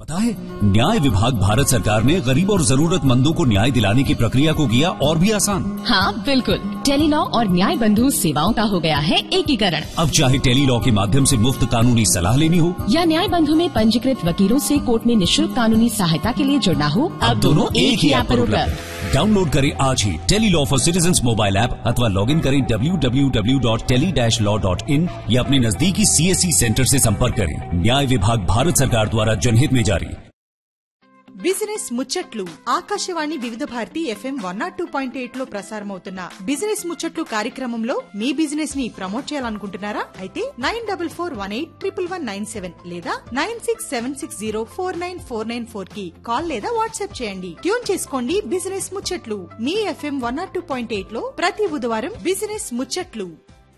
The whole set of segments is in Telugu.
पता है न्याय विभाग भारत सरकार ने गरीब और जरूरतमंदों को न्याय दिलाने की प्रक्रिया को किया और भी आसान हाँ बिल्कुल टेलीलॉ और न्याय बंधु सेवाओं का हो गया है एकीकरण अब चाहे टेली लॉ के माध्यम से मुफ्त कानूनी सलाह लेनी हो या न्याय बंधु में पंजीकृत वकीलों से कोर्ट में निशुल्क कानूनी सहायता के लिए जुड़ना हो अब दोनों एक ही ऐप पर उपलब्ध डाउनलोड करें आज ही tele law for citizen mobile app अथवा लॉग इन करें www.tele-law.in या अपने नजदीकी सीएससी सेंटर से संपर्क करें न्याय विभाग भारत सरकार द्वारा जनहित में जारी బిజినెస్ ముచ్చట్లు Akashvani Vividh Bharati FM one nought two point eight లో ప్రసారమవుతున్న బిజినెస్ ముచ్చట్లు కార్యక్రమంలో మీ బిజినెస్ ని ప్రమోట్ చేయాలనుకుంటున్నారా అయితే nine double four one eight triple one nine seven లేదా nine six seven six zero four nine four nine four కి కాల్ లేదా వాట్సాప్ చేయండి ట్యూన్ చేసుకోండి బిజినెస్ ముచ్చట్లు మీ FM one nought two point eight లో ప్రతి బుధవారం బిజినెస్ ముచ్చట్లు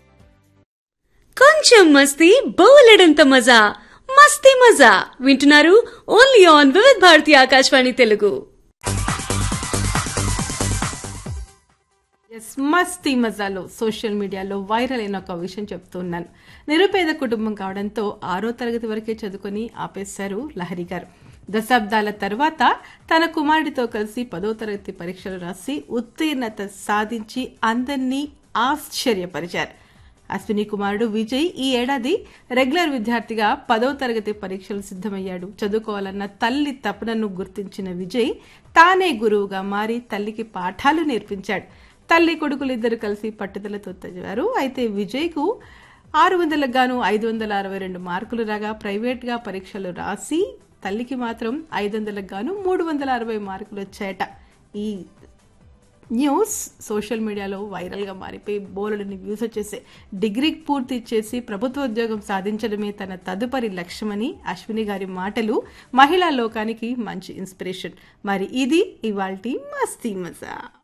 కొంచెం మస్తీ బోలెడంత మజా మస్తీ మజా వింటున్నారు ఓన్లీ ఆన్ వివిధ్ భారతి ఆకాశవాణి తెలుగు ఎస్ మస్తీ మజాలో సోషల్ మీడియాలో వైరల్ అయిన ఒక విషయం చెప్తున్నాను నిరుపేద కుటుంబం కావడంతో ఆరో తరగతి వరకే చదువుకొని ఆపేశారు లహరి గారు దశాబ్దాల తర్వాత తన కుమారుడితో కలిసి పదో తరగతి పరీక్షలు రాసి ఉత్తీర్ణత సాధించి అందరినీ ఆశ్చర్యపరిచారు అశ్విని కుమారుడు విజయ్ ఈ ఏడాది రెగ్యులర్ విద్యార్థిగా పదో తరగతి పరీక్షలు సిద్ధమయ్యాడు చదువుకోవాలన్న తల్లి తపనను గుర్తించిన విజయ్ తానే గురువుగా మారి తల్లికి పాఠాలు నేర్పించాడు తల్లి కొడుకులు ఇద్దరు కలిసి పట్టుదలతో చదివారు అయితే విజయ్కు ఆరు వందలకు గాను ఐదు వందల అరవై రెండు మార్కులు రాగా ప్రైవేట్గా పరీక్షలు రాసి తల్లికి మాత్రం ఐదు వందలకు గాను మూడు వందల అరవై మార్కులు వచ్చాయట ఈ న్యూస్ సోషల్ మీడియాలో వైరల్గా మారిపోయి బోలెడని వ్యూస్ వచ్చేసాయి డిగ్రీ పూర్తి చేసి ప్రభుత్వ ఉద్యోగం సాధించడమే తన తదుపరి లక్ష్యమని అశ్విని గారి మాటలు మహిళా లోకానికి మంచి ఇన్స్పిరేషన్ మరి ఇది ఇవాల్టి మస్తీ మజా